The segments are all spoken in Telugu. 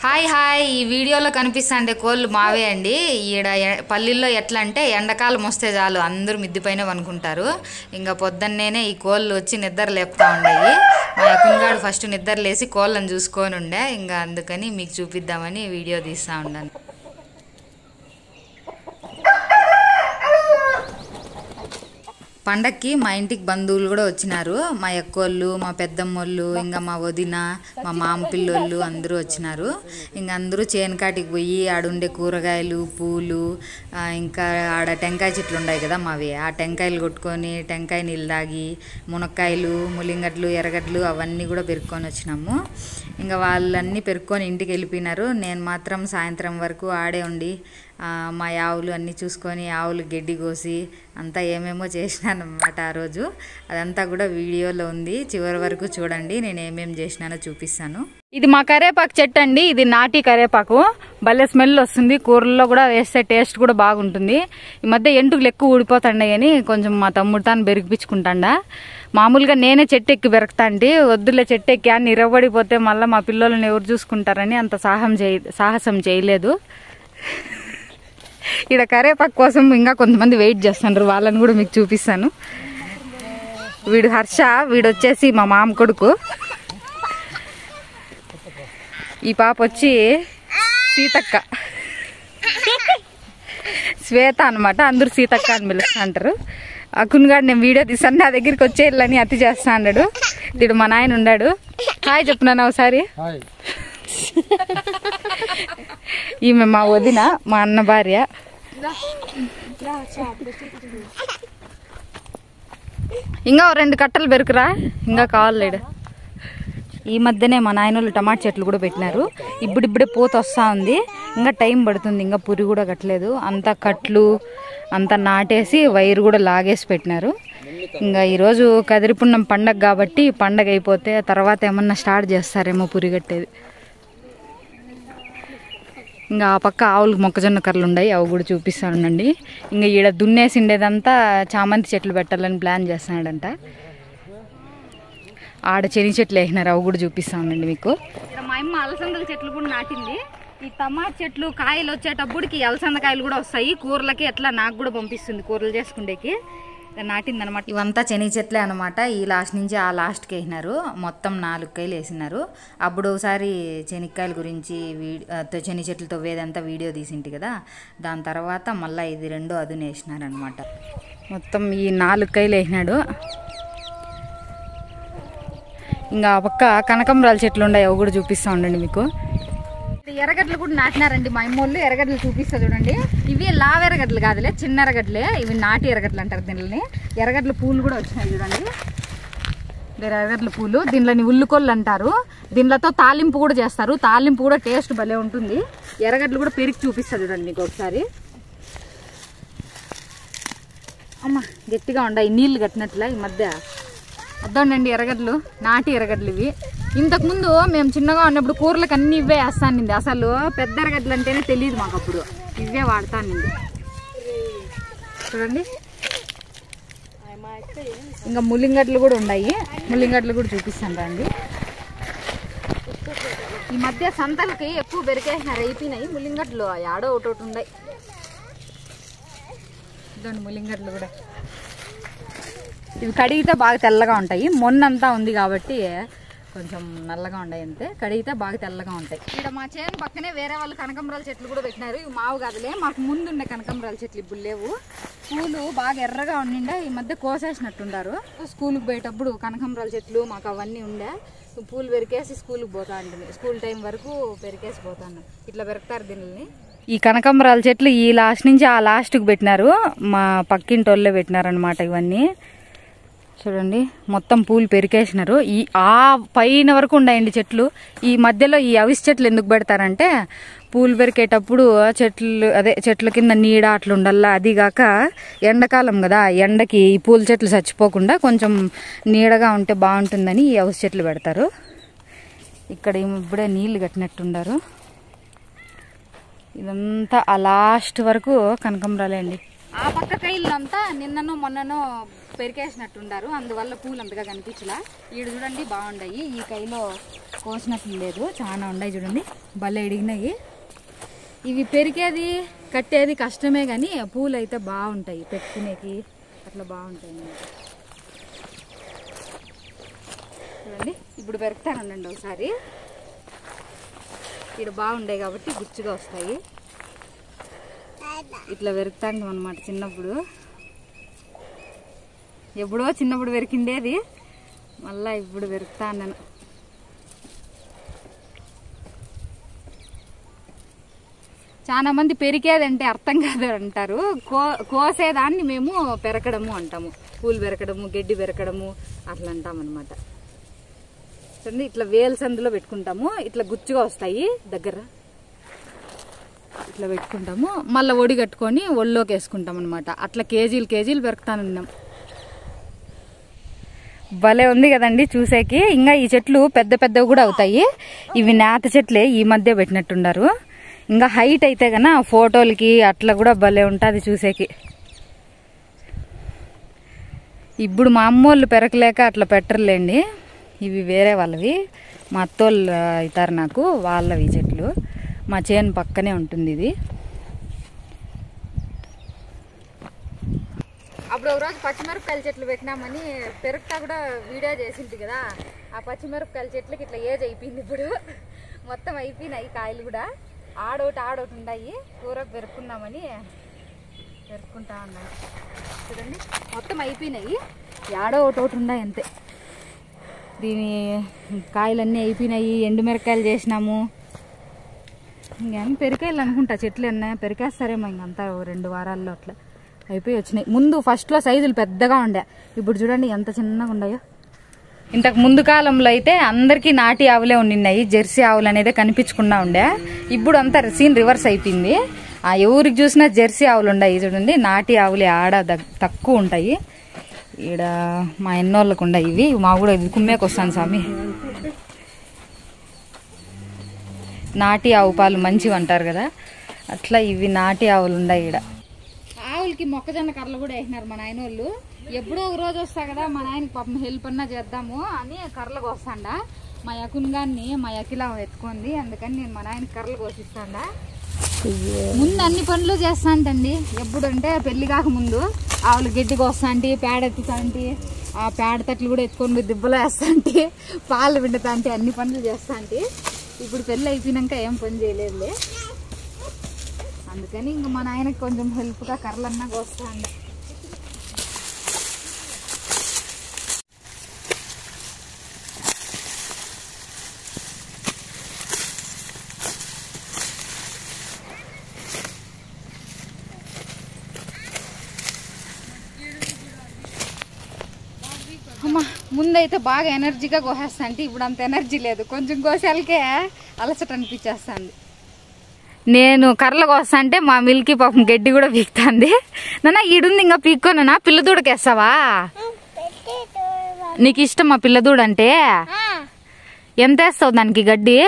హాయ్ హాయ్ ఈ వీడియోలో కనిపిస్తాండే కోళ్ళు మావే అండి ఈడ ఎ- పల్లెల్లో ఎట్లా అంటే ఎండాకాలం వస్తే చాలు అందరూ మిద్దిపైన పనుకుంటారు ఇంకా పొద్దున్నేనే ఈ కోళ్ళు వచ్చి నిద్ర లేపుతా ఉన్నాయి మా అకున్గాడు ఫస్ట్ నిద్ర లేసి కోళ్ళని చూసుకొని ఉండే ఇంకా అందుకని మీకు చూపిద్దామని వీడియో తీస్తా ఉన్నాను పండక్కి మా ఇంటికి బంధువులు కూడా వచ్చినారు మా ఎక్కోళ్ళు మా పెద్దమ్మోళ్ళు ఇంకా మా వదిన మా మామ పిల్లోళ్ళు అందరూ వచ్చినారు ఇంకా అందరూ చేనుకాటికి పోయి ఆడుండే కూరగాయలు పూలు ఆ, ఇంకా ఆడ టెంకాయ చెట్లు ఉన్నాయి కదా మావి ఆ టెంకాయలు కొట్టుకొని టెంకాయ నీళ్ళు తాగి మునక్కాయలు ములింగడ్లు ఎర్రగడ్డలు అవన్నీ కూడా పెరుక్కొని వచ్చినాము ఇంకా వాళ్ళన్నీ పెరుక్కొని ఇంటికి వెళ్ళిపోయినారు నేను మాత్రం సాయంత్రం వరకు ఆడే ఉండి ఆ, మా ఆవులు అన్నీ చూసుకొని ఆవులు గడ్డి కోసి అంతా ఏమేమో చేసినాను అనమాట ఆ రోజు అదంతా కూడా వీడియోలో ఉంది చివరి వరకు చూడండి నేను ఏమేమి చేసినానో చూపిస్తాను ఇది మా కరేపాకు చెట్టు అండి ఇది నాటి కరేపాకు భలే స్మెల్ వస్తుంది కూరల్లో కూడా వేస్తే టేస్ట్ కూడా బాగుంటుంది ఈ మధ్య ఎంటుకలు ఎక్కువ ఊడిపోతాండే అని కొంచెం మా తమ్ముడు తాను బెరిగిపించుకుంటాండా మామూలుగా నేనే చెట్టు ఎక్కి బెరకతా అంటే వద్దులే చెట్టు ఎక్కి అని నిరవడిపోతే మళ్ళీ మా పిల్లల్ని ఎవరు చూసుకుంటారని అంత సాహం చేయ సాహసం చేయలేదు ఇక్కడ కరేపాకు కోసం ఇంకా కొంతమంది వెయిట్ చేస్తున్నారు వాళ్ళని కూడా మీకు చూపిస్తాను వీడు హర్ష వీడు వచ్చేసి మా మామ కొడుకు ఈ పాప వచ్చి సీతక్క శ్వేత అనమాట అందరూ సీతక్క అని పిలుస్తా అంటారు అకున్గాడు నేను వీడియో తీసాను నా దగ్గరికి వచ్చేయాలని అతి చేస్తా అన్నాడు వీడు మా నాయన ఉన్నాడు హాయ్ చెప్పున్నాను ఒకసారి హాయ్ ఈమె మా వదిన మా అన్న భార్య ఇంకా ఓ రెండు కట్టలు బెరుకురా ఇంకా కావాలి ఈడ. ఈ మధ్యనే మా నాయనోళ్ళు టమాటా చెట్లు కూడా పెట్టినారు ఇప్పుడిప్పుడే పూత వస్తా ఉంది ఇంకా టైం పడుతుంది ఇంకా పురి కూడా కట్టలేదు అంతా కట్లు అంతా నాటేసి వైరు కూడా లాగేసి పెట్టినారు ఇంకా ఈరోజు కదిరిపున్నం పండగ కాబట్టి పండగ అయిపోతే తర్వాత ఏమన్నా స్టార్ట్ చేస్తారేమో పురి కట్టేది ఇంకా ఆ పక్క ఆవులకు మొక్కజొన్న కర్రలు ఉన్నాయి అవి కూడా చూపిస్తానండి ఇంకా ఈడ దున్నేసిండేదంతా చామంతి చెట్లు పెట్టాలని ప్లాన్ చేస్తున్నాడంట ఆడ చెని చెట్లు వేసినారు అవి కూడా చూపిస్తా ఉండండి మీకు ఇక్కడ మా అమ్మ అలసందల చెట్లు కూడా నాటింది ఈ టమాటా చెట్లు కాయలు వచ్చేటప్పటికి అలసంద కాయలు కూడా వస్తాయి కూరలకి ఎట్లా నాకు కూడా పంపిస్తుంది కూరలు చేసుకుండేకి నాటింది అనమాట ఇవంతా శనగ చెట్లే అనమాట ఈ లాస్ట్ నుంచి ఆ లాస్ట్కి వేసినారు మొత్తం నాలుగు కాయలు వేసినారు అప్పుడు ఒకసారి శనక్కాయల గురించి వీడియో శని చెట్లు తవ్వేదంతా వీడియో తీసింటి కదా దాని తర్వాత మళ్ళీ ఇది రెండో అదును వేసినారనమాట మొత్తం ఈ నాలుగు కాయలు వేసినాడు ఇంకా ఆ పక్క కనకంబరాల చెట్లు ఉన్నాయి అవి కూడా చూపిస్తా ఉండండి మీకు ఎర్రగడ్డలు కూడా నాటినారండి మా అమ్మోళ్ళు ఎర్రగడ్డలు చూపిస్తా చూడండి ఇవి లావ ఎర్రగడ్డలు కాదులే చిన్న ఎర్రగడ్డలే ఇవి నాటి ఎర్రగడ్డలు అంటారు దీనిని ఎర్రగడ్డల పూలు కూడా వచ్చినాయి చూడండి దీని ఎర్రగడ్డల పూలు దీనిలోని ఉల్లికొల్లు అంటారు దీనిలతో తాలింపు కూడా చేస్తారు తాలింపు కూడా టేస్ట్ భలే ఉంటుంది ఎర్రగడ్డలు కూడా పెరిగి చూపిస్తా చూడండి మీకు ఒకసారి అమ్మ గట్టిగా ఉండాయి నీళ్లు కట్టినట్లే ఈ మధ్య అద్దండి ఎర్రగడ్డలు నాటి ఎర్రగడ్డలు ఇవి ఇంతకుముందు మేము చిన్నగా ఉన్నప్పుడు కూరలకు అన్ని ఇవే వేస్తానింది అసలు పెద్ద ఎర్రగడ్డలు అంటేనే తెలియదు మాకు అప్పుడు ఇవే వాడతానింది చూడండి ఇంకా ముల్లింగడ్లు కూడా ఉన్నాయి ముల్లింగడ్లు కూడా చూపిస్తాను రండి ఈ మధ్య సంతలకి ఎక్కువ పెరిగేసినారు అయిపోయినాయి ముల్లింగడ్లు ఆడో ఒకటి ఒకటి ఉన్నాయి ఇదండి ముల్లింగడ్లు కూడా ఇవి కడిగితే బాగా తెల్లగా ఉంటాయి మొన్నంతా ఉంది కాబట్టి కొంచెం నల్లగా ఉన్నాయి అంతే కడిగితే బాగా తెల్లగా ఉంటాయి ఇక్కడ మా చేను పక్కనే వేరే వాళ్ళు కనకంబరాల చెట్లు కూడా పెట్టినారు ఇవి మావు కాదులే మాకు ముందు ఉండే కనకంబరాల చెట్లు ఇప్పుడు లేవు పూలు బాగా ఎర్రగా ఉండిండే ఈ మధ్య కోసేసినట్టుండారు స్కూల్కి పోయేటప్పుడు కనకంబరాల చెట్లు మాకు అవన్నీ ఉండే పూలు పెరికేసి స్కూల్కి పోతా ఉంటుంది స్కూల్ టైం వరకు పెరికేసి పోతాను ఇట్లా పెరుకుతారు దీనిని ఈ కనకంబరాల చెట్లు ఈ లాస్ట్ నుంచి ఆ లాస్ట్కి పెట్టినారు మా పక్కింటి వాళ్ళే పెట్టినారనమాట ఇవన్నీ చూడండి మొత్తం పూలు పెరికేసినారు ఈ ఆ పైన వరకు ఉన్నాయండి చెట్లు ఈ మధ్యలో ఈ అవిసి చెట్లు ఎందుకు పెడతారంటే పూలు పెరికేటప్పుడు చెట్లు అదే చెట్ల కింద నీడ అట్లా ఉండాలా అది కాక ఎండాకాలం కదా ఎండకి ఈ పూల చెట్లు చచ్చిపోకుండా కొంచెం నీడగా ఉంటే బాగుంటుందని ఈ అవిసి చెట్లు పెడతారు ఇక్కడ ఏమో ఇప్పుడే నీళ్లు కట్టినట్టుండారు ఇదంతా ఆ లాస్ట్ వరకు కనకంబరాలే అండి ఆ పక్క కైళ్ళు అంతా నిన్ననో మొన్ననో పెరికేసినట్టు ఉండారు అందువల్ల పూలు అంతగా కనిపించలా ఈడు చూడండి బాగుండాయి ఈ కైలో కోసినట్లు లేదు చాలా ఉన్నాయి చూడండి భలే ఎడిగినాయి ఇవి పెరిగేది కట్టేది కష్టమే కానీ పూలు అయితే బాగుంటాయి పెట్టుకునేకి అట్లా బాగుంటాయి అన్నమాట. చూడండి ఇప్పుడు పెరుగుతానండి ఒకసారి ఇక్కడ బాగుండే కాబట్టి గుచ్చుగా వస్తాయి ఇట్లా పెరుగుతాం అనమాట చిన్నప్పుడు ఎప్పుడో చిన్నప్పుడు పెరికిండేది మళ్ళా ఇప్పుడు పెరుగుతా నేను చాలా మంది పెరికేదంటే అర్థం కాదు అంటారు కో కోసేదాన్ని మేము పెరకడము అంటాము పూలు పెరకడము గడ్డి పెరకడము అట్లా అంటాం అనమాట చూడండి ఇట్లా వేల సందులో పెట్టుకుంటాము ఇట్లా గుచ్చుగా వస్తాయి దగ్గర ఇట్లా పెట్టుకుంటాము మళ్ళీ ఒడి కట్టుకొని ఒళ్ళోకి వేసుకుంటాం అనమాట అట్లా కేజీలు కేజీలు పెరుకుతానున్నాం భలే ఉంది కదండి చూసేకి ఇంకా ఈ చెట్లు పెద్ద పెద్దవి కూడా అవుతాయి ఇవి నేత చెట్లే ఈ మధ్య పెట్టినట్టున్నారు ఇంకా హైట్ అయితే గన ఫోటోలకి అట్లా కూడా భలే ఉంటుంది చూసేకి ఇప్పుడు మా అమ్మోళ్ళు పెరకలేక అట్లా పెట్టరులేండి ఇవి వేరే వాళ్ళవి మా అత్తోళ్ళు అవుతారు నాకు వాళ్ళవి చెట్లు మా చేను పక్కనే ఉంటుంది ఇది అప్పుడు ఒక రోజు పచ్చిమిరపకాయల చెట్లు పెట్టినామని పెరుగుతా కూడా వీడియో చేసింది కదా ఆ పచ్చిమిరపకాయల చెట్లకి ఇట్లా ఏజ్ అయిపోయింది ఇప్పుడు మొత్తం అయిపోయినాయి కాయలు కూడా ఆడోటి ఆడోటి ఉన్నాయి కూర పెరుక్కుందామని పెరుక్కుంటా ఉన్నాను చూడండి మొత్తం అయిపోయినాయి ఆడో ఒకటి ఒకటి ఉన్నాయి అంతే దీని కాయలన్నీ అయిపోయినాయి ఎండుమిరకాయలు చేసినాము ఇంకేం పెరికాయలు అనుకుంటా చెట్లు అన్నా పెరికేస్తారేమో ఇంకంతా ఓ రెండు వారాల్లో అట్లా అయిపోయి వచ్చినాయి ముందు ఫస్ట్లో సైజులు పెద్దగా ఉండే ఇప్పుడు చూడండి ఎంత చిన్నగా ఉన్నాయో ఇంతకు ముందు కాలంలో అయితే అందరికీ నాటి ఆవులే ఉండినాయి జెర్సీ ఆవులు అనేది కనిపించకుండా ఉండే ఇప్పుడు అంతా సీన్ రివర్స్ అయిపోయింది ఆ ఎవరికి చూసినా జెర్సీ ఆవులు ఉన్నాయి చూడండి నాటి ఆవులే ఆడ దగ్- తక్కువ ఉంటాయి ఈడ మా ఎన్నోళ్ళకు ఉన్నాయి ఇవి మా కూడా ఇది కుమ్మేకి వస్తాను స్వామి నాటి ఆవు పాలు మంచివి అంటారు కదా అట్లా ఇవి నాటి ఆవులు ఉన్నాయి ఈడ ఆవులకి మొక్కజొన్న కర్రలు కూడా వేసినారు మా నాయన వాళ్ళు ఎప్పుడో ఒక రోజు వస్తా కదా మా నాయనకి పాపం హెల్ప్ అన్నా చేద్దాము అని కర్రలు కోస్తాండా మా యకున్ గారిని మా యకిలా ఎత్తుకుంది అందుకని నేను మా నాయనకి కర్రలు కోసిస్తాండా ముందు అన్ని పనులు చేస్తాంటండి ఎప్పుడు అంటే పెళ్లి కాక ముందు ఆవులు గడ్డి కోస్తాంటి పేడ ఎత్తుతాంటి ఆ పేడ తట్లు కూడా ఎత్తుకొని పోయి దిబ్బలో వేస్తాంటి పాలు పిండుతాంటి అన్ని పనులు చేస్తాంటి ఇప్పుడు పెళ్ళి అయిపోయినాక ఏం పని చేయలేదులే అందుకని ఇంక మా నాయనకి కొంచెం హెల్ప్గా కర్రలన్నా కోస్తాండి అమ్మా ముందైతే బాగా ఎనర్జీగా కోసేస్తా అంటే ఇప్పుడు అంత ఎనర్జీ లేదు కొంచెం కోసేలకే అలసట అనిపించేస్తుంది నేను కర్రలు కోస్తా అంటే మా మిల్కి పాపం గడ్డి కూడా పీకుతుంది నాన్న ఈడుంది ఇంకా పీక్కోనా పిల్లదూడకేస్తావా నీకు ఇష్టం మా పిల్లదూడ అంటే ఎంత వేస్తావు దానికి గడ్డి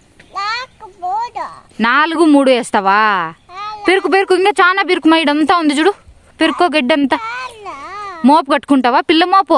నాలుగు మూడు వేస్తావా పెరుకు పెరుకు ఇంకా చాలా పెరుకు మా ఇడంతా ఉంది చూడు పెరుకో గడ్డి అంతా మోపు కట్టుకుంటావా పిల్ల మోపు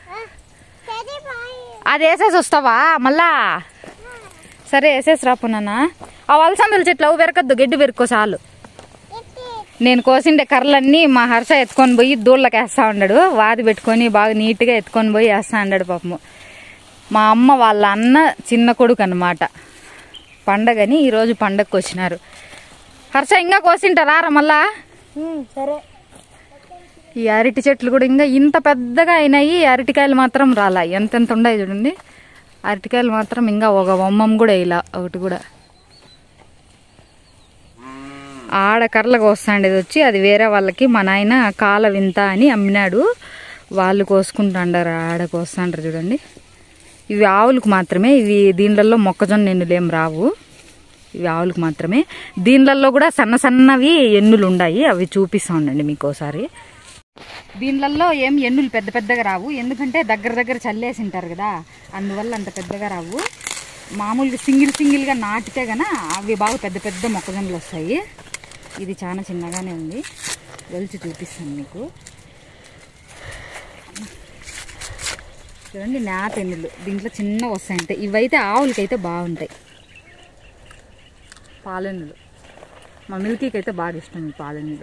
అది వేసేసి వస్తావా మళ్ళా సరే వేసేసి రాపునానా ఆ వలసందల చెట్లు అవి పెరకద్దు గడ్డి పెరుక్కో చాలు నేను కోసిండే కర్రలన్నీ మా హర్ష ఎత్తుకొని పోయి దూళ్ళకి వేస్తా ఉన్నాడు వాది పెట్టుకొని బాగా నీట్గా ఎత్తుకొని పోయి వేస్తా ఉన్నాడు పాపము మా అమ్మ వాళ్ళ అన్న చిన్న కొడుకు అనమాట పండగని ఈరోజు పండగకి వచ్చినారు హర్ష ఇంకా కోసింటారా రా మళ్ళా సరే ఈ అరటి చెట్లు కూడా ఇంకా ఇంత పెద్దగా అయినాయి ఈ అరటికాయలు మాత్రం రాలా ఎంతెంత ఉన్నాయి చూడండి అరటికాయలు మాత్రం ఇంకా ఒక బొమ్మం కూడా ఇలా ఒకటి కూడా ఆడ కర్రలకు వస్తాండేది వచ్చి అది వేరే వాళ్ళకి మా నాయన కాల వింత అని అమ్మినాడు వాళ్ళు కోసుకుంటాండారు ఆడ కోస్తాంటారు చూడండి ఇవి ఆవులకు మాత్రమే ఇవి దీనిలలో మొక్కజొన్న ఎన్నులు ఏం రావు ఇవి ఆవులకు మాత్రమే దీనిలలో కూడా సన్న సన్నవి ఎన్నులు ఉన్నాయి అవి చూపిస్తా ఉండండి మీకు ఒకసారి దీనిలలో ఏం ఎన్నులు పెద్ద పెద్దగా రావు ఎందుకంటే దగ్గర దగ్గర చల్లేసి ఉంటారు కదా అందువల్ల అంత పెద్దగా రావు మామూలుగా సింగిల్ సింగిల్గా నాటితే గన అవి బాగా పెద్ద పెద్ద మొక్కజొన్నలు వస్తాయి ఇది చాలా చిన్నగానే ఉంది వెలిచి చూపిస్తాను మీకు చూడండి నేత ఎన్నులు దీంట్లో చిన్న వస్తాయి అంతే ఇవైతే ఆవులకైతే బాగుంటాయి పాలెన్నులు మా మిల్కీకి అయితే బాగా ఇష్టం ఈ పాలెన్నులు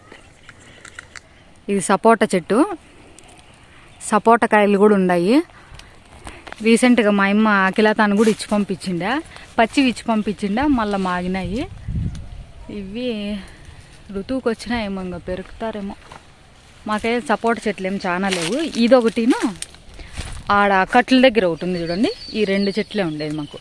ఇది సపోటా చెట్టు సపోటా కాయలు కూడా ఉన్నాయి రీసెంట్గా మా అమ్మ అఖిలతాను కూడా ఇచ్చి పంపించిండా పచ్చివి ఇచ్చి పంపించిండా మళ్ళీ మాగినాయి ఇవి ఋతువుకి వచ్చినాయేమో ఇంకా పెరుగుతారేమో మాకైతే సపోటా చెట్లు ఏం చాలా లేవు ఇదొకటిను ఆడ కట్ల దగ్గర ఒకటి ఉంది చూడండి ఈ రెండు చెట్లే ఉండేది మాకు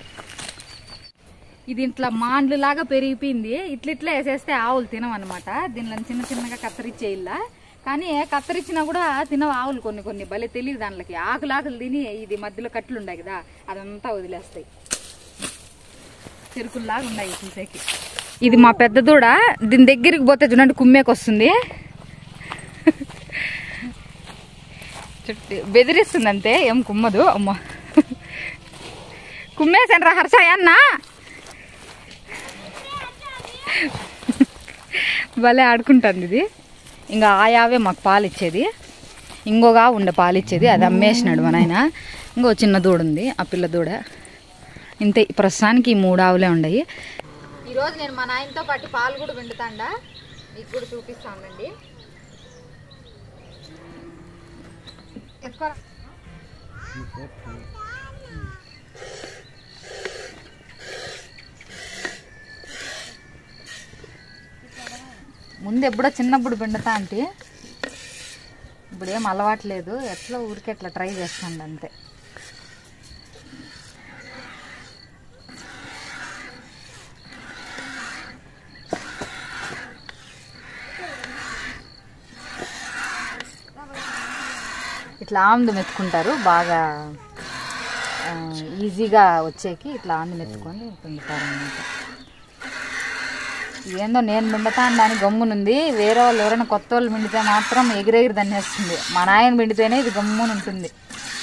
ఇది ఇట్లా మాండ్లు లాగా పెరిగిపోయింది ఇట్లా ఇట్లా వేసేస్తే ఆవులు తినవన్నమాట దీనిలో చిన్న చిన్నగా కత్తిరించేయిల్లా కానీ కత్తిరించినా కూడా తినవు ఆవులు కొన్ని కొన్ని భలే తెలియదు దాంట్లోకి ఆకులు ఆకులు తిని ఇది మధ్యలో కట్లు ఉన్నాయి కదా అదంతా వదిలేస్తాయి చెరుకుల్లాగా ఉన్నాయి చూసేకి ఇది మా పెద్ద దూడ దీని దగ్గరికి పోతే చూడండి కుమ్మేకి వస్తుంది చుట్టూ బెదిరిస్తుంది అంతే ఏం కుమ్మదు అమ్మ కుమ్మేసాను రా హర్షాయ అన్నా భలే ఆడుకుంటుంది ఇది ఇంకా ఆయావే మాకు పాలు ఇచ్చేది ఇంకోగా ఉండే పాలు ఇచ్చేది అది అమ్మేసినాడు మా నాయన ఇంకో చిన్న దూడ ఉంది ఆ పిల్ల దూడ ఇంతే ప్రస్తుతానికి ఈ మూడు ఆవులే ఉన్నాయి ఈరోజు నేను మా నాయనతో పాటు పాలు కూడా పిండుతాండా మీకు కూడా చూపిస్తానండి ఎత్తుకోరా ముందు ఎప్పుడో చిన్నప్పుడు పిండుతా అంటే ఇప్పుడు ఏం అలవాట్లేదు ఎట్లా ఊరికి ఎట్లా ట్రై చేస్తాను అంతే ఇట్లా ఆముదం ఎత్తుకుంటారు బాగా ఆ, ఈజీగా వచ్చేకి ఇట్లా ఆందం ఎత్తుకొని పిండుతారు అన్నమాట ఏందో నేను పిండుతా అని గమ్మునుంది వేరే వాళ్ళు ఎవరైనా కొత్త వాళ్ళు పిండితే మాత్రం ఎగిరెగిరి దన్నేస్తుంది మా నాయన పిండితేనే ఇది గమ్మున ఉంటుంది